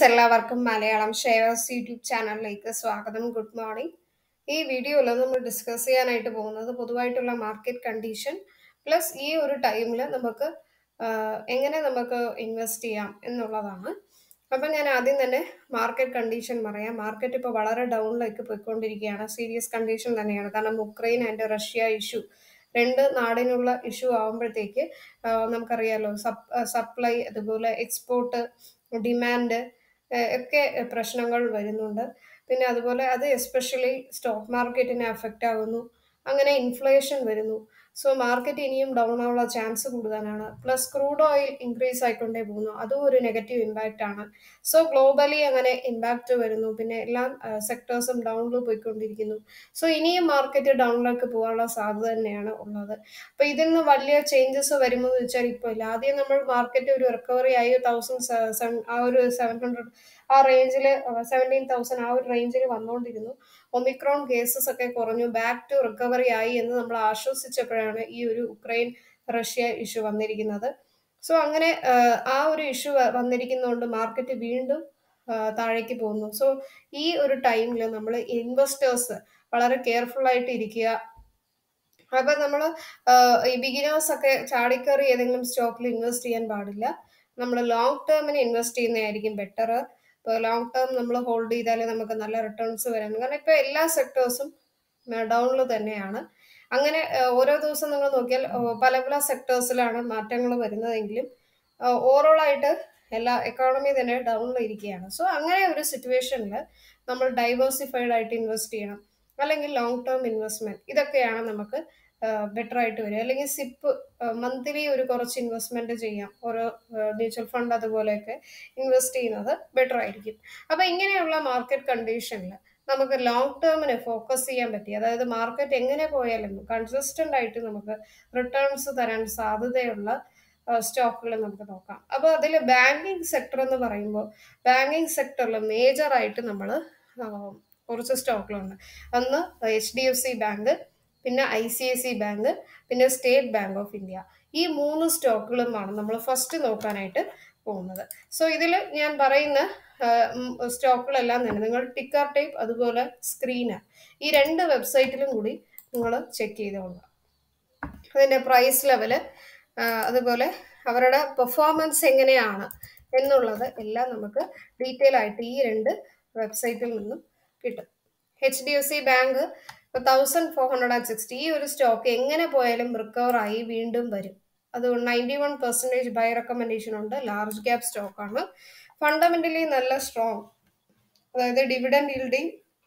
എല്ലാവർക്കും Malayalam shares YouTube ചാനലിലേക്ക് സ്വാഗതം ഗുഡ് മോർണിംഗ് ഈ വീഡിയോയിൽ നമ്മൾ ഡിസ്കസ് ചെയ്യാനായിട്ട് പോകുന്നത് പൊതുവായിട്ടുള്ള മാർക്കറ്റ് കണ്ടീഷൻ പ്ലസ് ഈ ഒരു ടൈമിൽ നമുക്ക് ആഹ്, എങ്ങനെ നമുക്ക് ഇൻവെസ്റ്റ് ചെയ്യാം എന്നുള്ളതാണ് അപ്പം ഞാൻ ആദ്യം തന്നെ മാർക്കറ്റ് കണ്ടീഷൻ പറയാം മാർക്കറ്റ് ഇപ്പോൾ വളരെ ഡൗണിലേക്ക് പോയിക്കൊണ്ടിരിക്കുകയാണ് സീരിയസ് കണ്ടീഷൻ തന്നെയാണ് കാരണം ഉക്രൈൻ ആൻഡ് റഷ്യ ഇഷ്യൂ രണ്ട് നാടിനുള്ള ഇഷ്യൂ ആകുമ്പോഴത്തേക്ക് ആഹ്, നമുക്കറിയാലോ സപ് സപ്ലൈ അതുപോലെ എക്സ്പോർട്ട് ഡിമാൻഡ് ഒക്കെ പ്രശ്നങ്ങൾ വരുന്നുണ്ട് പിന്നെ അതുപോലെ അത് എസ്പെഷ്യലി സ്റ്റോക്ക് മാർക്കറ്റിനെ അഫക്റ്റ് ആകുന്നു അങ്ങനെ ഇൻഫ്ലേഷൻ വരുന്നു സോ മാർക്കറ്റ് ഇനിയും ഡൗൺ ആവാനുള്ള ചാൻസ് കൂടുതലാണ് പ്ലസ് ക്രൂഡ് ഓയിൽ ഇൻക്രീസ് ആയിക്കൊണ്ടേ പോകുന്നു അതും ഒരു നെഗറ്റീവ് ഇമ്പാക്റ്റ് ആണ് സോ ഗ്ലോബലി അങ്ങനെ ഇമ്പാക്റ്റ് വരുന്നു പിന്നെ എല്ലാ സെക്ടേഴ്സും ഡൗണിൽ പോയിക്കൊണ്ടിരിക്കുന്നു സോ ഇനിയും മാർക്കറ്റ് ഡൗണിലേക്ക് പോകാനുള്ള സാധ്യത തന്നെയാണ് ഉള്ളത് അപ്പൊ ഇതിൽ നിന്ന് വലിയ ചേഞ്ചസ് വരുമോ എന്ന് വെച്ചാൽ ഇപ്പോൾ ഇല്ല ആദ്യം നമ്മൾ മാർക്കറ്റ് ഒരു റിക്കവറി ആയി തൗസൻഡ് ആ ഒരു സെവൻ ഹൺഡ്രഡ് ആ റേഞ്ചിൽ സെവൻറ്റീൻ തൗസൻഡ് ആ ഒരു റേഞ്ചിൽ വന്നുകൊണ്ടിരുന്നു ഒമിക്രോൺ കേസസ് ഒക്കെ കുറഞ്ഞു ബാക്ക് ടു റിക്കവറി ആയി എന്ന് നമ്മൾ ആശ്വസിച്ചപ്പോഴാണ് ഈ ഒരു ഉക്രൈൻ റഷ്യ ഇഷ്യൂ വന്നിരിക്കുന്നത് സോ അങ്ങനെ ആഹ്, ആ ഒരു ഇഷ്യൂ വന്നിരിക്കുന്നതുകൊണ്ട് മാർക്കറ്റ് വീണ്ടും ആഹ്, താഴേക്ക് പോകുന്നു സോ ഈ ഒരു ടൈമിൽ നമ്മൾ ഇൻവെസ്റ്റേഴ്സ് വളരെ കെയർഫുൾ ആയിട്ട് ഇരിക്കുക അപ്പൊ നമ്മൾ ഈ ബിഗിനേഴ്സ് ഒക്കെ ചാടിക്കറി ഏതെങ്കിലും സ്റ്റോക്കിൽ ഇൻവെസ്റ്റ് ചെയ്യാൻ പാടില്ല നമ്മൾ ലോങ് ടേമിന് ഇൻവെസ്റ്റ് ചെയ്യുന്നതായിരിക്കും ബെറ്റർ ഇപ്പോൾ ലോങ് ടേം നമ്മൾ ഹോൾഡ് ചെയ്താലേ നമുക്ക് നല്ല റിട്ടേൺസ് വരാൻ കാരണം ഇപ്പോൾ എല്ലാ സെക്ടേഴ്സും ഡൗണിൽ തന്നെയാണ് അങ്ങനെ ആ, ഓരോ ദിവസം നിങ്ങൾ നോക്കിയാൽ ആ, പല പല സെക്ടേഴ്സിലാണ് മാറ്റങ്ങൾ വരുന്നതെങ്കിലും ഓവറോൾ ആയിട്ട് എല്ലാ എക്കോണമി തന്നെ ഡൗണിൽ ഇരിക്കുകയാണ് സോ അങ്ങനെ ഒരു സിറ്റുവേഷനിൽ നമ്മൾ ഡൈവേഴ്സിഫൈഡ് ആയിട്ട് ഇൻവെസ്റ്റ് ചെയ്യണം അല്ലെങ്കിൽ ലോങ് ടേം ഇൻവെസ്റ്റ്മെന്റ് ഇതൊക്കെയാണ് നമുക്ക് ബെറ്റർ ആയിട്ട് വരിക അല്ലെങ്കിൽ സിപ്പ് മന്ത്ലി ഒരു കുറച്ച് ഇൻവെസ്റ്റ്മെന്റ് ചെയ്യാം ഓരോ മ്യൂച്വൽ ഫണ്ട് അതുപോലെയൊക്കെ ഇൻവെസ്റ്റ് ചെയ്യുന്നത് ബെറ്റർ ആയിരിക്കും അപ്പൊ ഇങ്ങനെയുള്ള മാർക്കറ്റ് കണ്ടീഷനിൽ നമുക്ക് ലോങ് ടേമിന് ഫോക്കസ് ചെയ്യാൻ പറ്റി അതായത് മാർക്കറ്റ് എങ്ങനെ പോയാലും കൺസിസ്റ്റന്റ് ആയിട്ട് നമുക്ക് റിട്ടേൺസ് തരാൻ സാധ്യതയുള്ള സ്റ്റോക്കുകൾ നമുക്ക് നോക്കാം അപ്പോൾ അതിൽ ബാങ്കിങ് സെക്ടർ എന്ന് പറയുമ്പോൾ ബാങ്കിങ് സെക്ടറിൽ മേജർ ആയിട്ട് നമ്മൾ കുറച്ച് സ്റ്റോക്കുകളുണ്ട് ഒന്ന് H D F C bank പിന്നെ I C I C bank bank State bank of India ഈ മൂന്ന് സ്റ്റോക്കുകളുമാണ് നമ്മൾ ഫസ്റ്റ് നോക്കാനായിട്ട് പോകുന്നത് സോ ഇതിൽ ഞാൻ പറയുന്ന സ്റ്റോക്കുകളെല്ലാം തന്നെ നിങ്ങൾ ടിക്കർ ടൈപ്പ് അതുപോലെ സ്ക്രീനർ ഈ രണ്ട് വെബ്സൈറ്റിലും കൂടി നിങ്ങൾ ചെക്ക് ചെയ്തുകൊള്ളുക അതിൻ്റെ പ്രൈസ് ലെവല് അതുപോലെ അവരുടെ പെർഫോമൻസ് എങ്ങനെയാണ് എന്നുള്ളത് എല്ലാം നമുക്ക് ഡീറ്റെയിൽ ആയിട്ട് ഈ രണ്ട് വെബ്സൈറ്റിൽ നിന്നും കിട്ടും H D F C bank thousand four hundred and sixty ഈ ഒരു സ്റ്റോക്ക് എങ്ങനെ പോയാലും റിക്കവർ ആയി വീണ്ടും വരും അത് ninety one percentage buy recommendation ഉണ്ട് ലാർജ് ക്യാപ് സ്റ്റോക്കാണ് ഫണ്ടമെന്റലി നല്ല സ്ട്രോങ് അതായത് ഡിവിഡൻഡ് ഈൽഡിങ്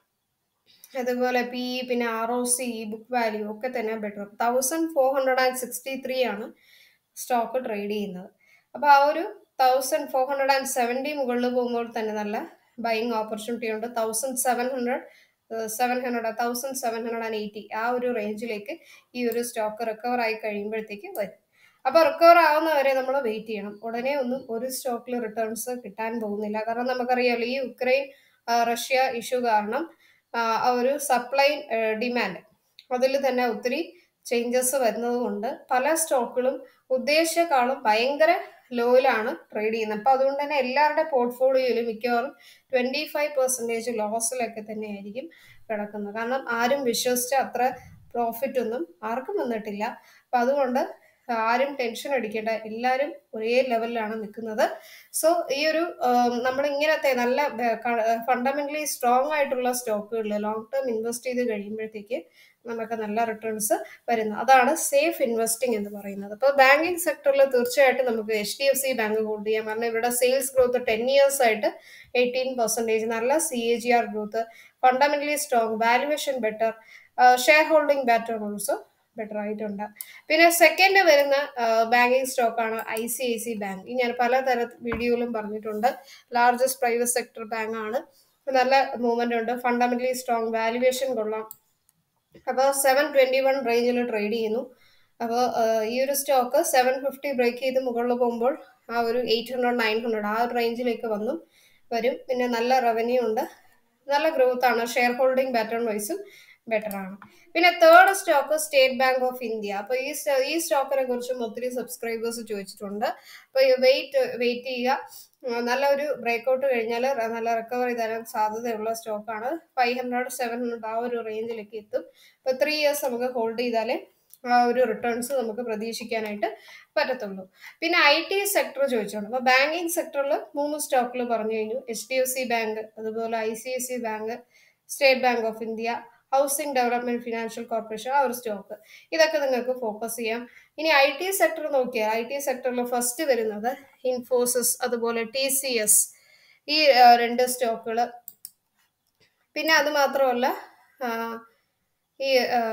അതുപോലെ പി ഇ പിന്നെ R O C book value ഒക്കെ തന്നെ better thousand four hundred and sixty three ആണ് സ്റ്റോക്ക് ട്രേഡ് ചെയ്യുന്നത് അപ്പോൾ ആ ഒരു thousand four hundred and seventy മുകളിൽ പോകുമ്പോൾ തന്നെ നല്ല ബൈങ് ഓപ്പർച്യൂണിറ്റി ഉണ്ട് thousand seven hundred seven hundred thousand seven hundred and eighty ആ ഒരു റേഞ്ചിലേക്ക് ഈ ഒരു സ്റ്റോക്ക് റിക്കവർ ആയി കഴിയുമ്പോഴത്തേക്ക് വരും അപ്പോൾ റിക്കവർ ആവുന്നവരെ നമ്മൾ വെയിറ്റ് ചെയ്യണം ഉടനെ ഒന്നും ഒരു സ്റ്റോക്കിൽ റിട്ടേൺസ് കിട്ടാൻ പോകുന്നില്ല കാരണം നമുക്കറിയാമല്ലോ ഈ ഉക്രൈൻ ആ, റഷ്യ ഇഷ്യൂ കാരണം ആ ആ ഒരു സപ്ലൈ ഡിമാൻഡ് അതിൽ തന്നെ ഒത്തിരി ചേഞ്ചസ് വരുന്നത് കൊണ്ട് പല സ്റ്റോക്കുകളും ഉദ്ദേശിച്ചേക്കാളും ഭയങ്കര ലോയിലാണ് ട്രേഡ് ചെയ്യുന്നത് അപ്പോൾ അതുകൊണ്ട് തന്നെ എല്ലാവരുടെ പോർട്ട്ഫോളിയോയിലും മിക്കവാറും ട്വൻറ്റി ഫൈവ് പെർസെൻറ്റേജ് ലോസിലൊക്കെ തന്നെ ആയിരിക്കും കിടക്കുന്നത് കാരണം ആരും വിശ്വസിച്ച അത്ര പ്രോഫിറ്റ് ഒന്നും ആർക്കും വന്നിട്ടില്ല അപ്പം അതുകൊണ്ട് ആരും ടെൻഷൻ അടിക്കേണ്ട എല്ലാവരും ഒരേ ലെവലിലാണ് നിൽക്കുന്നത് സോ ഈ ഒരു നമ്മൾ ഇങ്ങനത്തെ നല്ല ഫണ്ടമെന്റലി സ്ട്രോങ് ആയിട്ടുള്ള സ്റ്റോക്കുകളിൽ ലോങ് ടേം ഇൻവെസ്റ്റ് ചെയ്ത് കഴിയുമ്പോഴത്തേക്ക് നമുക്ക് നല്ല റിട്ടേൺസ് വരുന്നു അതാണ് സേഫ് ഇൻവെസ്റ്റിംഗ് എന്ന് പറയുന്നത് അപ്പോൾ ബാങ്കിങ് സെക്ടറിൽ തീർച്ചയായിട്ടും നമുക്ക് H D F C bank hold ചെയ്യാം കാരണം ഇവരുടെ സെയിൽസ് ഗ്രോത്ത് ടെൻ ഇയേഴ്സ് ആയിട്ട് എയ്റ്റീൻ പെർസെൻറ്റേജ് നല്ല C A G R growth fundamentally strong valuation better share holding better also better ആയിട്ടുണ്ട് പിന്നെ സെക്കൻഡ് വരുന്ന ബാങ്കിങ് സ്റ്റോക്കാണ് I C I C bank ഈ ഞാൻ പല തര വീഡിയോയിലും പറഞ്ഞിട്ടുണ്ട് ലാർജസ്റ്റ് പ്രൈവറ്റ് സെക്ടർ ബാങ്ക് ആണ് നല്ല മൂവ്മെന്റ് ഉണ്ട് ഫണ്ടമെന്റലി സ്ട്രോങ് വാല്യുവേഷൻ കൊള്ളാം അപ്പോൾ സെവൻ ട്വൻറ്റി വൺ റേഞ്ചിൽ ട്രേഡ് ചെയ്യുന്നു അപ്പോൾ ഈ ഒരു സ്റ്റോക്ക് സെവൻ ഫിഫ്റ്റി ബ്രേക്ക് ചെയ്ത് മുകളിൽ പോകുമ്പോൾ ആ ഒരു എയ്റ്റ് ഹൺഡ്രഡ് നയൻ ഹൺഡ്രഡ് ആ ഒരു റേഞ്ചിലേക്ക് വന്നു വരും പിന്നെ നല്ല റവന്യൂ ഉണ്ട് നല്ല ഗ്രോത്ത് ആണ് ഷെയർ ഹോൾഡിംഗ് പാറ്റേൺ വൈസും ബെറ്റർ ആണ് പിന്നെ third stock State bank of India അപ്പൊ ഈ സ്റ്റ- ഈ സ്റ്റോക്കിനെ കുറിച്ചും ഒത്തിരി സബ്സ്ക്രൈബേഴ്സ് ചോദിച്ചിട്ടുണ്ട് അപ്പൊ വെയിറ്റ് വെയിറ്റ് ചെയ്യുക ഉം, നല്ലൊരു ബ്രേക്ക്ഔട്ട് കഴിഞ്ഞാൽ നല്ല റിക്കവറി തരാൻ സാധ്യതയുള്ള സ്റ്റോക്കാണ് ഫൈവ് ഹൺഡ്രഡ് സെവൻ ഹൺഡ്രഡ് ആ ഒരു റേഞ്ചിലേക്ക് എത്തും അപ്പൊ ത്രീ ഇയേഴ്സ് നമുക്ക് ഹോൾഡ് ചെയ്താലേ ആ ഒരു റിട്ടേൺസ് നമുക്ക് പ്രതീക്ഷിക്കാനായിട്ട് പറ്റത്തുള്ളൂ പിന്നെ ഐ ടി സെക്ടർ ചോദിച്ചോണ്ട് അപ്പൊ ബാങ്കിങ് സെക്ടറിൽ മൂന്ന് സ്റ്റോക്കിൽ പറഞ്ഞു കഴിഞ്ഞു H D F C bank അതുപോലെ I C I C bank state bank of India housing development financial corporation ആ ഒരു സ്റ്റോക്ക് ഇതൊക്കെ നിങ്ങൾക്ക് ഫോക്കസ് ചെയ്യാം ഇനി ഐ ടി സെക്ടർ നോക്കിയാൽ ഐ ടി സെക്ടറിൽ ഫസ്റ്റ് വരുന്നത് ഇൻഫോസിസ് അതുപോലെ ടി സി എസ് ഈ ആ, രണ്ട് സ്റ്റോക്കുകൾ പിന്നെ അത് മാത്രമല്ല ആ, ഈ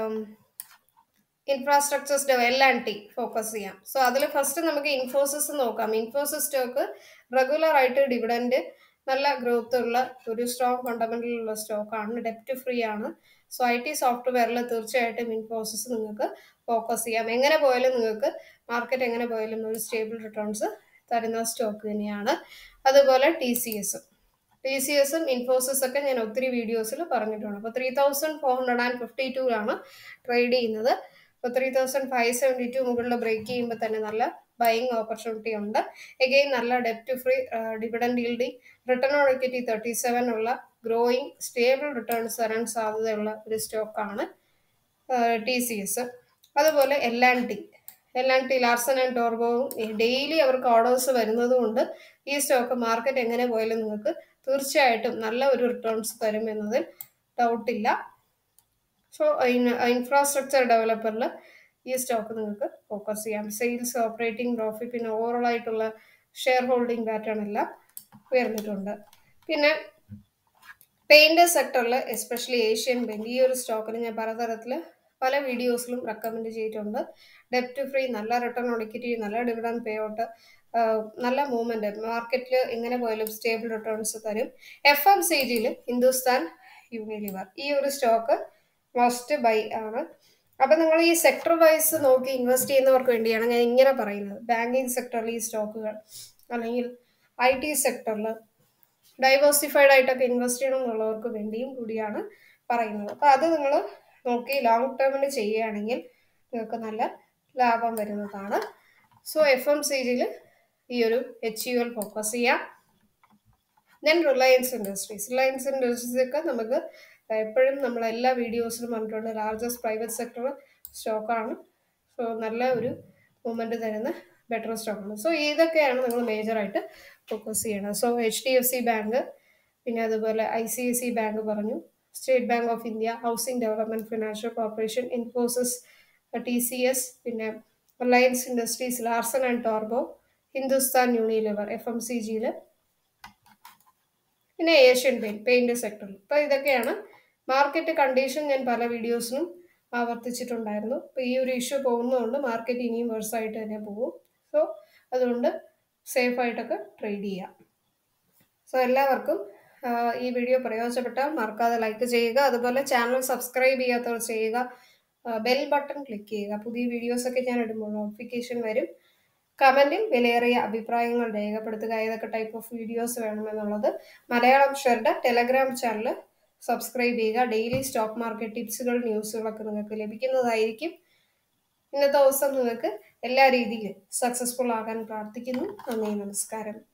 infrastructures L and T focus ചെയ്യാം സോ അതിൽ ഫസ്റ്റ് നമുക്ക് ഇൻഫോസിസ് നോക്കാം ഇൻഫോസിസ് സ്റ്റോക്ക് റെഗുലർ ആയിട്ട് ഡിവിഡൻഡ് നല്ല ഗ്രോത്ത് ഉള്ള ഒരു സ്ട്രോങ് ഫണ്ടമെന്റൽ ഉള്ള സ്റ്റോക്കാണ് ഡെപ്റ്റ് ഫ്രീ ആണ് സോ ഐ ടി സോഫ്റ്റ്വെയറിൽ തീർച്ചയായിട്ടും ഇൻഫോസിസ് നിങ്ങൾക്ക് ഫോക്കസ് ചെയ്യാം എങ്ങനെ പോയാലും നിങ്ങൾക്ക് മാർക്കറ്റ് എങ്ങനെ പോയാലും ഒരു സ്റ്റേബിൾ റിട്ടേൺസ് തരുന്ന സ്റ്റോക്ക് തന്നെയാണ് അതുപോലെ ടി സി എസും ടി സി എസും ഇൻഫോസിസ് ഒക്കെ ഞാൻ ഒത്തിരി വീഡിയോസിൽ പറഞ്ഞിട്ടുണ്ട് അപ്പോൾ three thousand four hundred and fifty two ആണ് ട്രേഡ് ചെയ്യുന്നത് ഇപ്പോൾ three thousand five seventy two മുകളിൽ ബ്രേക്ക് ചെയ്യുമ്പോൾ തന്നെ നല്ല ബൈങ് ഓപ്പർച്യൂണിറ്റി ഉണ്ട് എഗെയിൻ നല്ല ഡെപ്റ്റ് free dividend yielding return on equity thirty seven ഉള്ള ഗ്രോയിങ് സ്റ്റേബിൾ റിട്ടേൺസ് തരാൻ സാധ്യതയുള്ള ഒരു സ്റ്റോക്കാണ് ടി സി എസ് അതുപോലെ L and T L and T Larsen and ടോർബോവും ഡെയിലി അവർക്ക് ഓർഡേഴ്സ് വരുന്നത് കൊണ്ട് ഈ സ്റ്റോക്ക് മാർക്കറ്റ് എങ്ങനെ പോയാലും നിങ്ങൾക്ക് തീർച്ചയായിട്ടും നല്ല ഒരു റിട്ടേൺസ് തരും എന്നതിൽ ഡൗട്ടില്ല സോ ഇൻഫ്രാസ്ട്രക്ചർ ഡെവലപ്പറിൽ ഈ സ്റ്റോക്ക് നിങ്ങൾക്ക് ഫോക്കസ് ചെയ്യാം സെയിൽസ് ഓപ്പറേറ്റിംഗ് പ്രോഫിറ്റ് പിന്നെ ഓവറോൾ ആയിട്ടുള്ള ഷെയർ ഹോൾഡിംഗ് പാറ്റേൺ എല്ലാം ഉയർന്നിട്ടുണ്ട് പിന്നെ പെയിന്റ് സെക്ടറിൽ എസ്പെഷ്യലി ഏഷ്യൻ പെയിന്റ് ഈ ഒരു സ്റ്റോക്കിന് ഞാൻ പലതരത്തിൽ പല വീഡിയോസിലും റെക്കമെൻഡ് ചെയ്തിട്ടുണ്ട് ഡെപ്റ്റ് ഫ്രീ നല്ല റിട്ടേൺ ഒളിക്കിറ്റി നല്ല ഡിവിഡൻ പേ ഔട്ട് നല്ല മൂവ്മെന്റ് മാർക്കറ്റിൽ എങ്ങനെ പോയാലും സ്റ്റേബിൾ റിട്ടേൺസ് തരും എഫ് എം സി ജിയിൽ ഹിന്ദുസ്ഥാൻ യൂണിലിവർ ഈ ഒരു സ്റ്റോക്ക് മസ്റ്റ് ബൈ ആണ് അപ്പൊ നിങ്ങൾ ഈ സെക്ടർ വൈസ് നോക്കി ഇൻവെസ്റ്റ് ചെയ്യുന്നവർക്ക് വേണ്ടിയാണ് ഞാൻ ഇങ്ങനെ പറയുന്നത് ബാങ്കിങ് സെക്ടറിൽ ഈ സ്റ്റോക്കുകൾ അല്ലെങ്കിൽ ഐ ടി സെക്ടറിൽ ഡൈവേഴ്സിഫൈഡ് ആയിട്ടൊക്കെ ഇൻവെസ്റ്റ് ചെയ്യണം എന്നുള്ളവർക്ക് വേണ്ടിയും കൂടിയാണ് പറയുന്നത് അപ്പോൾ അത് നിങ്ങൾ നോക്കി ലോങ് ടേമിൽ ചെയ്യുകയാണെങ്കിൽ നിങ്ങൾക്ക് നല്ല ലാഭം വരുന്നതാണ് സോ എഫ് എം സി ജിയിൽ ഈ ഒരു എച്ച് യു എൽ ഫോക്കസ് ചെയ്യാം then Reliance Industries Reliance Industries ഒക്കെ നമുക്ക് എപ്പോഴും നമ്മൾ എല്ലാ വീഡിയോസിലും പറഞ്ഞിട്ടുണ്ട് ലാർജസ്റ്റ് പ്രൈവറ്റ് സെക്ടർ സ്റ്റോക്കാണ് സോ നല്ല ഒരു മൂവ്മെൻറ്റ് തരുന്ന ബെറ്റർ സ്റ്റോക്കാണ് സോ ഇതൊക്കെയാണ് നിങ്ങൾ മേജറായിട്ട് ഫോക്കസ് ചെയ്യണത് so H D F C bank പിന്നെ അതുപോലെ I C I C bank പറഞ്ഞു State bank of India Housing Development Financial Corporation Infosys T C S പിന്നെ Reliance Industries Larsen and ടോർബോ Hindustan Unilever F M C ജിയിൽ പിന്നെ Asian paint paint സെക്ടറിൽ അപ്പോൾ ഇതൊക്കെയാണ് market condition ഞാൻ പല വീഡിയോസിനും ആവർത്തിച്ചിട്ടുണ്ടായിരുന്നു അപ്പോൾ ഈ ഒരു ഇഷ്യൂ പോകുന്നതുകൊണ്ട് മാർക്കറ്റ് ഇനിയും വേഴ്സായിട്ട് തന്നെ പോകും സോ അതുകൊണ്ട് സേഫ് ആയിട്ടൊക്കെ ട്രേഡ് ചെയ്യാം സോ എല്ലാവർക്കും ആ, ഈ വീഡിയോ പ്രയോജനപ്പെട്ടാൽ മറക്കാതെ ലൈക്ക് ചെയ്യുക അതുപോലെ ചാനൽ സബ്സ്ക്രൈബ് ചെയ്യാത്തവർ ചെയ്യുക ബെൽ ബട്ടൺ ക്ലിക്ക് ചെയ്യുക പുതിയ വീഡിയോസൊക്കെ ഞാൻ ഇടുമ്പോൾ നോട്ടിഫിക്കേഷൻ വരും കമൻറ്റിൽ വിലയേറിയ അഭിപ്രായങ്ങൾ രേഖപ്പെടുത്തുക ഏതൊക്കെ ടൈപ്പ് ഓഫ് വീഡിയോസ് വേണമെന്നുള്ളത് മലയാളം ഷെയറുടെ ടെലഗ്രാം ചാനൽ സബ്സ്ക്രൈബ് ചെയ്യുക ഡെയിലി സ്റ്റോക്ക് മാർക്കറ്റ് ടിപ്സുകൾ ന്യൂസുകളൊക്കെ നിങ്ങൾക്ക് ലഭിക്കുന്നതായിരിക്കും ഇന്നത്തെ ദിവസം നിങ്ങൾക്ക് എല്ലാ രീതിയിലും സക്സസ്ഫുൾ ആകാൻ പ്രാർത്ഥിക്കുന്നു നന്ദി നമസ്കാരം